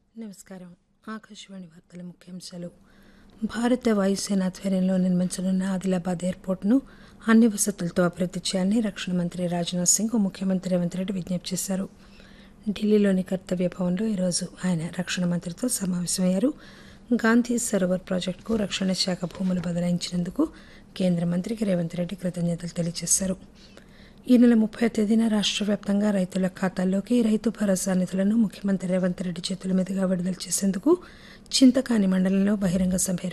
నమస్కారం ఆకాశవాణి వార్తల ముఖ్యాంశాలు భారత వాయుసేన ఆధ్వర్యంలో నిర్మించనున్న ఆదిలాబాద్ ఎయిర్పోర్టును అన్ని వసతులతో అభివృద్ది చేయాలని రక్షణ మంత్రి రాజ్నాథ్ సింగ్ ముఖ్యమంత్రి రేవంత్ రెడ్డి విజ్ఞప్తి చేశారు ఢిల్లీలోని కర్తవ్య భవన్లో ఈరోజు ఆయన రక్షణ మంత్రితో సమావేశమయ్యారు గాంధీ సరోవర్ ప్రాజెక్టుకు రక్షణ శాఖ భూములు బదలాయించినందుకు కేంద్ర మంత్రికి రేవంత్ రెడ్డి కృతజ్ఞతలు తెలియజేశారు ఈ నెల ముప్పై తేదీన రాష్ట్ర వ్యాప్తంగా రైతుల ఖాతాల్లోకి రైతు భరోసా నిధులను ముఖ్యమంత్రి రేవంత్ రెడ్డి చేతుల మీదుగా విడుదల చేసేందుకు చింతకాని మండలంలో బహిరంగ సభ